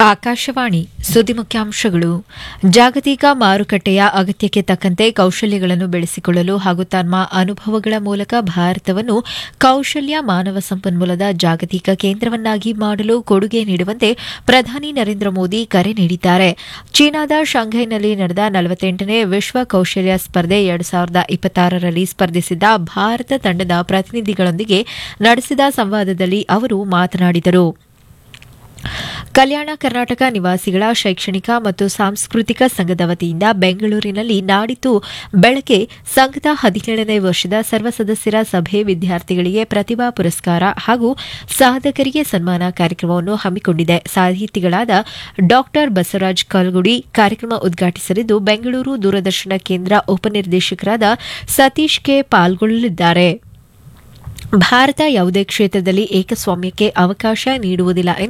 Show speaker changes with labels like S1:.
S1: ಆಕಾಶವಾಣಿ ಸುದ್ದಿ ಮುಖ್ಯಾಂಶಗಳು ಜಾಗತಿಕ ಮಾರುಕಟ್ಟೆಯ ಅಗತ್ಯಕ್ಕೆ ತಕ್ಕಂತೆ ಕೌಶಲ್ಯಗಳನ್ನು ಬೆಳೆಸಿಕೊಳ್ಳಲು ಹಾಗೂ ತಮ್ಮ ಅನುಭವಗಳ ಮೂಲಕ ಭಾರತವನ್ನು ಕೌಶಲ್ಯ ಮಾನವ ಸಂಪನ್ಮೂಲದ ಜಾಗತಿಕ ಕೇಂದ್ರವನ್ನಾಗಿ ಮಾಡಲು ಕೊಡುಗೆ ನೀಡುವಂತೆ ಪ್ರಧಾನಿ ನರೇಂದ್ರ ಮೋದಿ ಕರೆ ನೀಡಿದ್ದಾರೆ ಚೀನಾದ ಶಾಂಘೈನಲ್ಲಿ ನಡೆದ ನಲವತ್ತೆಂಟನೇ ವಿಶ್ವ ಕೌಶಲ್ಯ ಸ್ಪರ್ಧೆ ಎರಡು ಸಾವಿರದ ಇಪ್ಪತ್ತಾರರಲ್ಲಿ ಸ್ಪರ್ಧಿಸಿದ್ದ ಭಾರತ ತಂಡದ ಪ್ರತಿನಿಧಿಗಳೊಂದಿಗೆ ನಡೆಸಿದ ಸಂವಾದದಲ್ಲಿ ಅವರು ಮಾತನಾಡಿದರು ಕಲ್ಯಾಣ ಕರ್ನಾಟಕ ನಿವಾಸಿಗಳ ಶೈಕ್ಷಣಿಕ ಮತ್ತು ಸಾಂಸ್ಕೃತಿಕ ಸಂಘದ ವತಿಯಿಂದ ಬೆಂಗಳೂರಿನಲ್ಲಿ ನಾಡಿದ್ದು ಬೆಳಗ್ಗೆ ಸಂಘದ ಹದಿನೇಳನೇ ವರ್ಷದ ಸರ್ವ ಸದಸ್ಯರ ಸಭೆ ವಿದ್ಯಾರ್ಥಿಗಳಿಗೆ ಪ್ರತಿಭಾ ಪುರಸ್ಕಾರ ಹಾಗೂ ಸಾಧಕರಿಗೆ ಸನ್ಮಾನ ಕಾರ್ಯಕ್ರಮವನ್ನು ಹಮ್ಮಿಕೊಂಡಿದೆ ಸಾಹಿತಿಗಳಾದ ಡಾ ಬಸವರಾಜ್ ಕಲ್ಗುಡಿ ಕಾರ್ಯಕ್ರಮ ಉದ್ಘಾಟಿಸಲಿದ್ದು ಬೆಂಗಳೂರು ದೂರದರ್ಶನ ಕೇಂದ್ರ ಉಪನಿರ್ದೇಶಕರಾದ ಸತೀಶ್ ಕೆ ಪಾಲ್ಗೊಳ್ಳಲಿದ್ದಾರೆ ಭಾರತ ಯಾವುದೇ ಕ್ಷೇತ್ರದಲ್ಲಿ ಏಕಸ್ವಾಮ್ಯಕ್ಕೆ ಅವಕಾಶ ನೀಡುವುದಿಲ್ಲ ಎಂದು